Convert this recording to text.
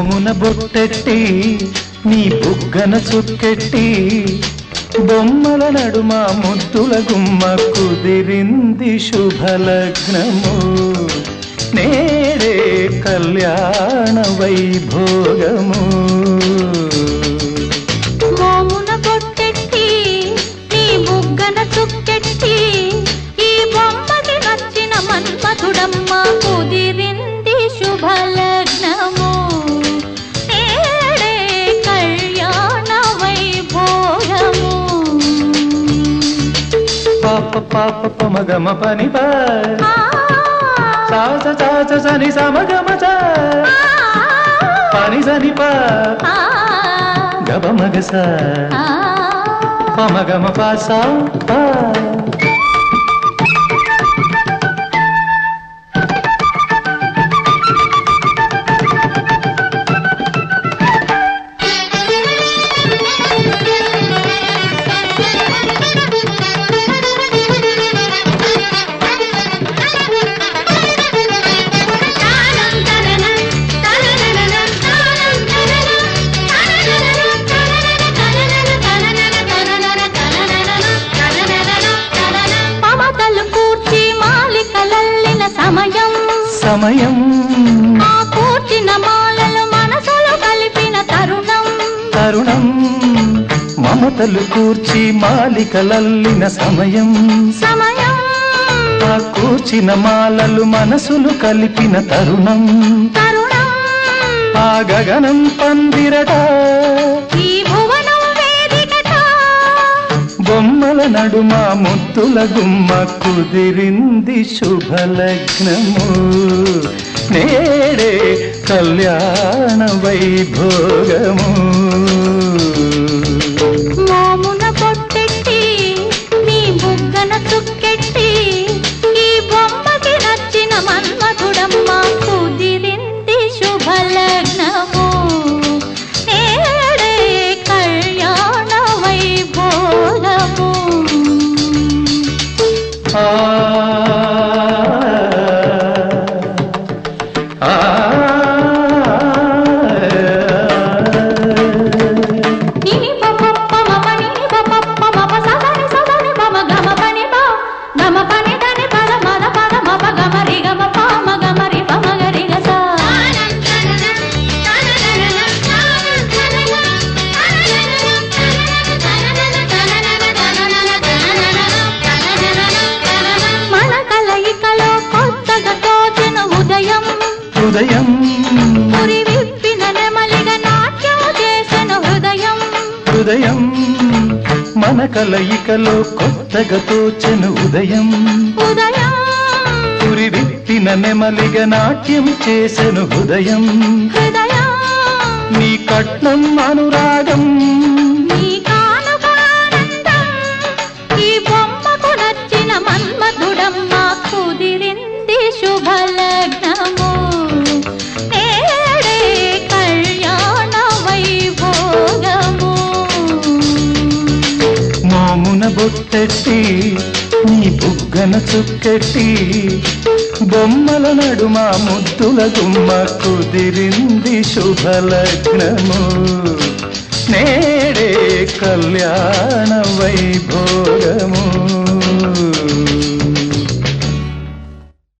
మోమున బొట్టెట్టి నీ బుగ్గన చుక్కెట్టి బొమ్మల నడుమ ముద్దుల గుమ్మ కుదిరింది శుభలగ్నము నేడే కళ్యాణ వైభోగము మోమున బొట్టెట్టి నీ బుగ్గన చుక్కెట్టి ఈ బొమ్మకి నచ్చిన మన్మధుడమ్మ కుదిరింది శుభలగ్నము నేడే కళ్యాణ వైభోగము పాప పాప పమగమ పని పా ఆ, సాస సాస సని సమగమ చ పని సని పా ఆ, గబ మగస ఆ. పమగమ పాస పా మమతలు కూర్చి మాలికలల్లిన సమయం సమయం ఆ కూర్చిన మాలలు మనసులు కలిపిన తరుణం తరుణం మమతలు కూర్చి మాలికలల్లిన సమయం సమయం ఆ కూర్చిన మాలలు మనసులు కలిపిన తరుణం తరుణం ఆ గగనం పందిరట ఈ భువనం వేదికట బొమ్మల నడుమ ముద్దుల గుమ్మ కుదిరింది శుభలగ్నము నేడే కళ్యాణ వైభోగము మోమున పొట్టెట్టి నీ బుగ్గన చుక్కెట్టి ఈ బొమ్మకి నచ్చిన మన్మధుడమ్మ కుదిరింది శుభలగ్నము నేడే కళ్యాణ వైభోగము ఆ ఆ నిని పపప్ప మమ నిని పపప్ప మమ సదని సదని మమ గమ పని ప గమ పని దని పద మద పద మప గమ రి గమ ప మ గమ రి ప మ గ రి గ స మన కలయికలో కొత్తగా తోచిన ఉదయం హృదయం పురి విప్పిన నెమలిగ నాట్యం చేసిన హృదయం హృదయం మన కలయికలో కొత్తగా తోచెను ఉదయం ఉదయం పురి విప్పిన నెమలిగ నాట్యం చేసెను హృదయం హృదయం నీ కట్నం అనురాగం నీ కానుక ఆనందం ఈ బొమ్మకు నచ్చిన మన్మధుడమ్మ కుదిరింది శుభలగ్నము నేడే కళ్యాణ వైభోగము మోమున బొట్టెట్టి నీ బుగ్గన చుక్కెట్టి బొమ్మల నడుమ ముద్దుల గుమ్మ కుదిరింది శుభలగ్నము నేడే కళ్యాణ వైభోగము